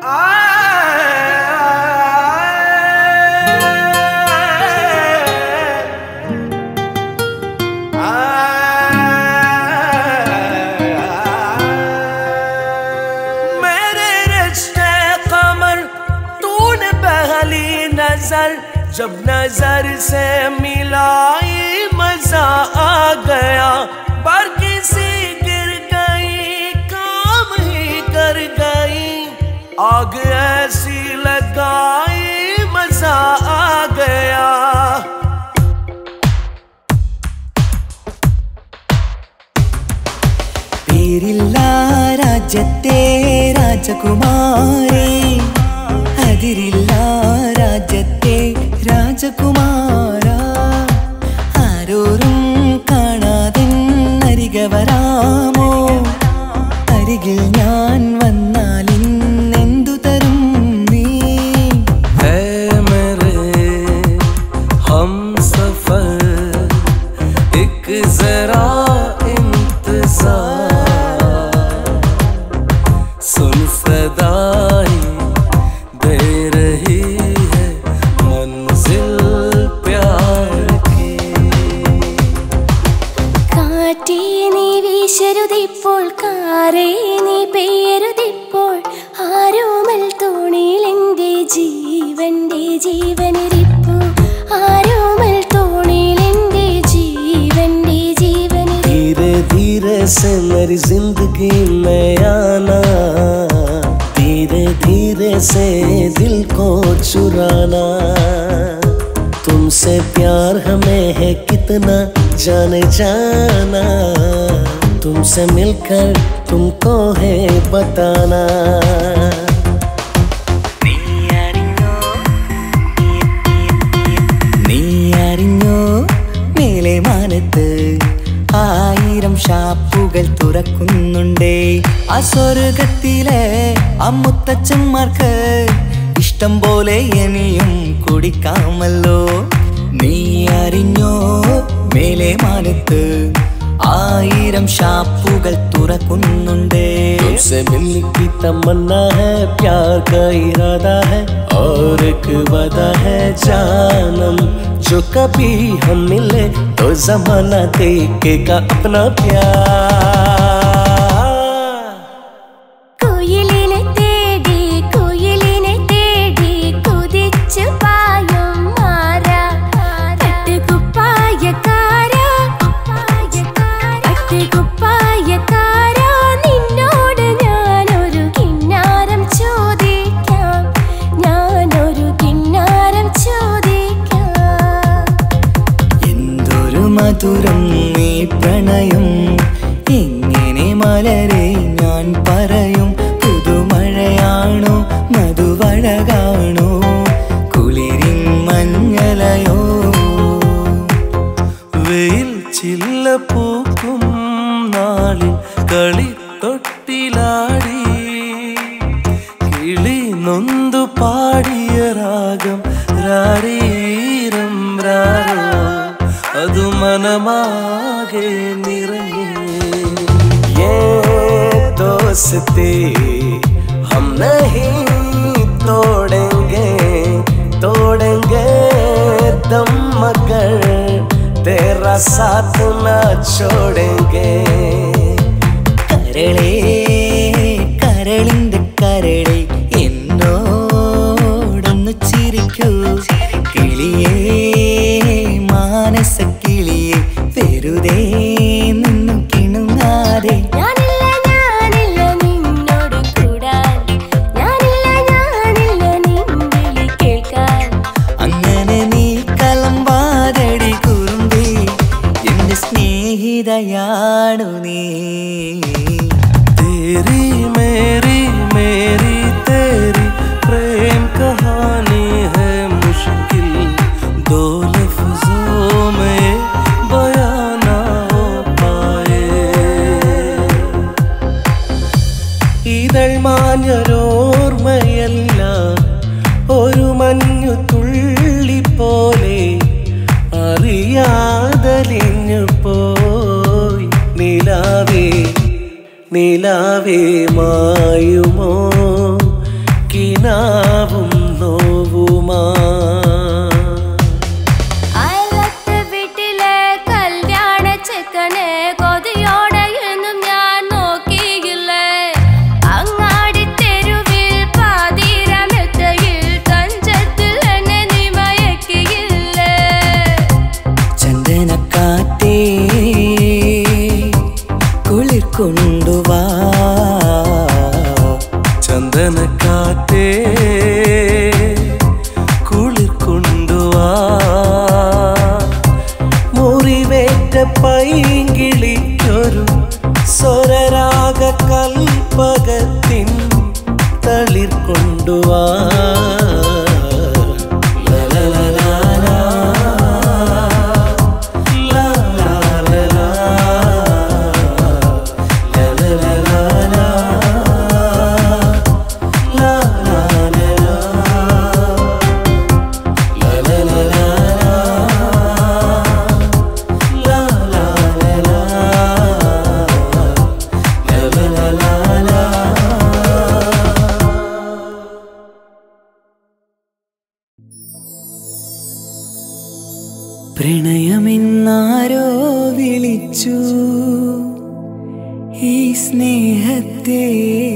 मेरे रिश्ते कमर तूने पहली नजर जब नजर से मिलाई मजा आ गया पर किसी गिर गई काम ही कर गई आग ऐसी लगाई मजा आ गया പേരില്ല രാജ്യത്തെ രാജകുമാരി അതിരില്ല രാജ്യത്തെ രാജകുമാര ആരോരും കാണാതെ അരികെ വരാമോ അരികിൽ ഞാൻ വന്നാൽ ഇന്നെന്തു തരും നീ है मेरे हम सफर एक जरा इंतजार सुन सदाई दे रही है मंजिल प्यार की കാറ്റേ നീ വീശരുതിപ്പോൾ കാറേ നീ പെയ്യരുതിപ്പോൾ ആരോമൽ തോണിയിൽ എൻ്റെ ജീവന്റെ ജീവനിരിപ്പു ആരോമൽ തോണിയിൽ എൻ്റെ ജീവന്റെ ജീവനിരിപ്പു धीरे धीरे से मेरी जिंदगी में आना धीरे धीरे से दिल को चुराना तुमसे प्यार हमें है कितना जाने जाना तुमसे मिलकर तुमको है बताना നീ അറിഞ്ഞോ മേലെ മാനത്ത് ആയിരം ഷാപ്പുകൾ തുറക്കുന്നുണ്ടേ ആ സ്വർഗത്തിലെ അമ്മുത്തച്ഛന്മാർക്ക് ഇഷ്ടം പോലെ ഇനിയും കുടിക്കാമല്ലോ നീ അറിഞ്ഞോ മേലെ മാനത്ത് ആയിരം ഷാപ്പുകൾ തുറക്കുന്നുണ്ടേ तुमसे मिलने की तमन्ना है प्यार का इरादा है और एक वादा है जानम जो कभी हम मिले तो जमाना देखेगा अपना प्यार കുയിലിനെ തേടി കുയിലിനെ തേടി കുതിച്ചു പായും മാറ തട്ടുകുപ്പായക്കാര തട്ടുകുപ്പായക്കാര നിന്നോട് ഞാനൊരു കിന്നാരം ചോദിക്കാം ഞാനൊരു കിന്നാരം ചോദിക്കാം എന്തൊരു മധുരം നീ പ്രണയം എങ്ങനെ മലരെ ഞാൻ പറയും പുതുമഴയാണോ മധുവഴകാണോ കുളിരിൻ മഞ്ഞലയോ വെയിൽ ചില്ല പൂക്കും നാളിൽ കളി തൊട്ടിലാടി കിളി നൊന്തു പാടിയ രാഗം രാരീരം രാരോ അതു മനമാകെ നിറഞ്ഞേ ये दोस्ती हम नहीं तोड़ेंगे तोड़ेंगे दम मगर तेरा साथ न छोड़ेंगे കരളേ കരളിന്റെ കരളെ എന്നോടൊന്നു ചിരിക്കൂ കിളിയേ മാനസ കിളിയെ വെറുതെ നിന്നു കിണുങ്ങാതെ ഞാനില്ല ഞാനില്ല നിന്നോട് കൂടാൻ ഞാനില്ല ഞാനില്ല നിൻവിളി കേൾക്കാൻ അങ്ങനെ നീ കലമ്പാതടി കുറുമ്പി എന്റെ സ്നേഹിതയാണു നീ तेरी मेरी मेरी तेरी प्रेम कहानी है मुश्किल दो लफ्जों में बयां ना हो पाए ഇതൾ മാഞ്ഞൊരോർമ്മയല്ല ഒരു മഞ്ഞു തുള്ളി പോലെ അറിയാതലിഞ്ഞു പോയി നിലാവേ നിലാവേ മായുമോ പ്രണയമെന്നാരോ വിളിച്ചു ഈ സ്നേഹത്തെ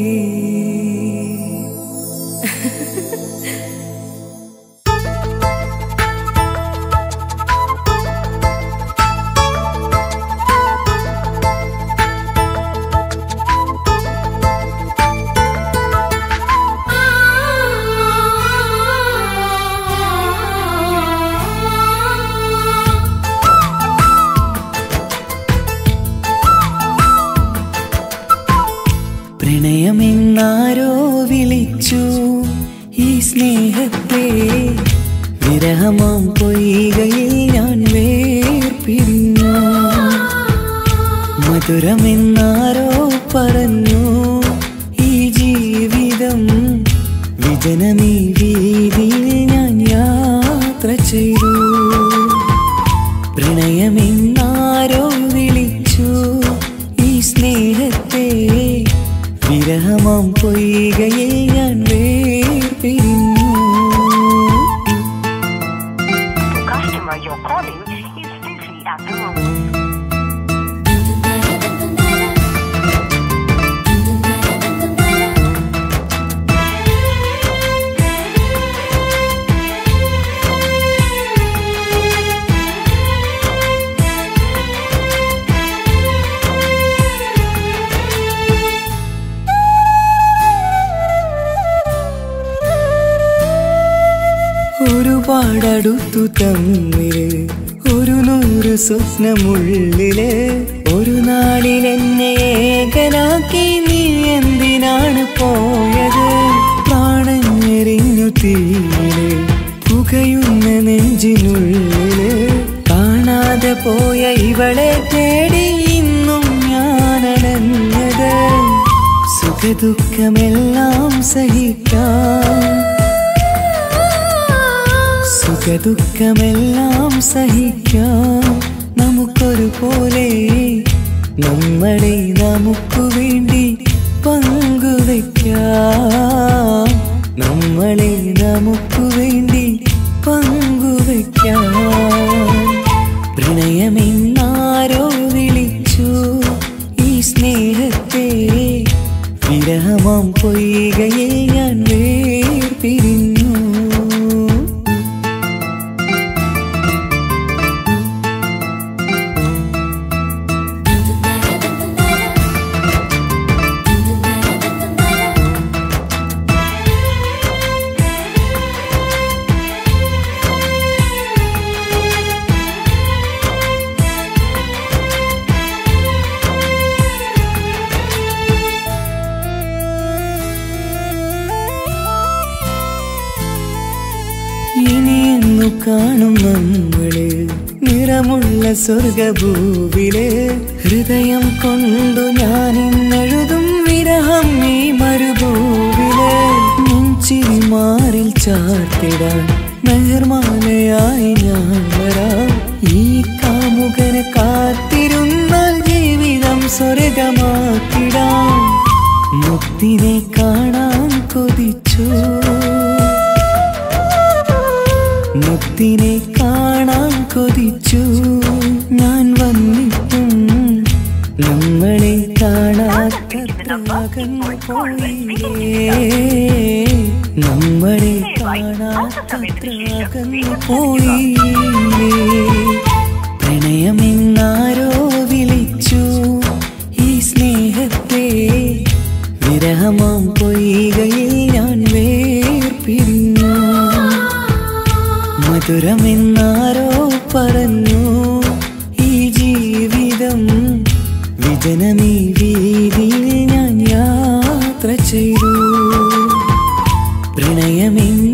പ്രണയമെന്നാരോ വിളിച്ചു ഈ സ്നേഹത്തെ വിരഹമാം പൊയ്കയിൽ ഞാൻ വേർപിരിഞ്ഞു മധുരമെന്നാരോ പറഞ്ഞു ഈ ജീവിതം വിജനമീ വീതിയിൽ ഞാൻ യാത്ര ചെയ്തു പ്രണയമെന്നാരോ വിളിച്ചു ഈ സ്നേഹത്തെ വിരഹമാം പൊയ്കയിൽ ഞാൻ വേർപിരിഞ്ഞു customer you're calling is busy at the moment. ഒരുപാടടുത്തു തമ്മില് ഒരു നൂറ് സ്വപ്നമുള്ളില് ഒരു നാളിൽ എന്നെ ഏകനാക്കി നീ എന്തിനാണ് പോയത് പ്രാണഞ്ഞെറിഞ്ഞു തീയില് പുകയുന്ന നെഞ്ചിനുള്ളില് കാണാതെ പോയ ഇവളെ തേടി ഇന്നും ഞാനടഞ്ഞത് സുഖദുഃഖമെല്ലാം സഹിക്കാം സുഖദുഃഖമെല്ലാം സഹിക്കാം നമുക്കൊരു പോലെ നമ്മളെ നമുക്കു വേണ്ടി പങ്കുവെക്കാം നമ്മളെ നമുക്കു വേണ്ടി പങ്കുവെക്കാം പ്രണയമെന്നാരോ വിളിച്ചു ഈ സ്നേഹത്തെ വിരഹമാം പൊയ്കയെ ഞാൻ വേർപിരിഞ്ഞു ഇനിയെന്നു കാണും നമ്മള് നിറമുള്ള സ്വർഗഭൂവില് ഹൃദയം കൊണ്ടു ഞാൻ ഇന്നെഴുതും വിരഹം ഈ മരുഭൂവില് നെഞ്ചിരി മാറിൽ ചാർത്തിടാൻ മെഹർമാലയായി ഞാൻ വരാം ഈ കാമുകനെ കാത്തിരുന്നാൽ ജീവിതം സ്വർഗമാക്കിടാം മുത്തിനെ കാണാൻ കൊതിച്ചു മുത്തിനെ കാണാൻ കൊതിച്ചു ഞാൻ വന്നിട്ടും നമ്മളെ കാണാത്തത്ര അകന്നു പോയില്ലേ നമ്മളെ കാണാത്തത്ര അകന്നു പോയില്ലേ പ്രണയമെന്നാരോ വിളിച്ചു ഈ സ്നേഹത്തെ വിരഹമാം പൊയ്കയിൽ ഞാൻ വേർപിരിഞ്ഞു മധുരമെന്നാരോ പറഞ്ഞു ഈ ജീവിതം വിജനമീ വീതിയിൽ ഞാൻ യാത്ര ചെയ്തു പ്രണയമെന്ന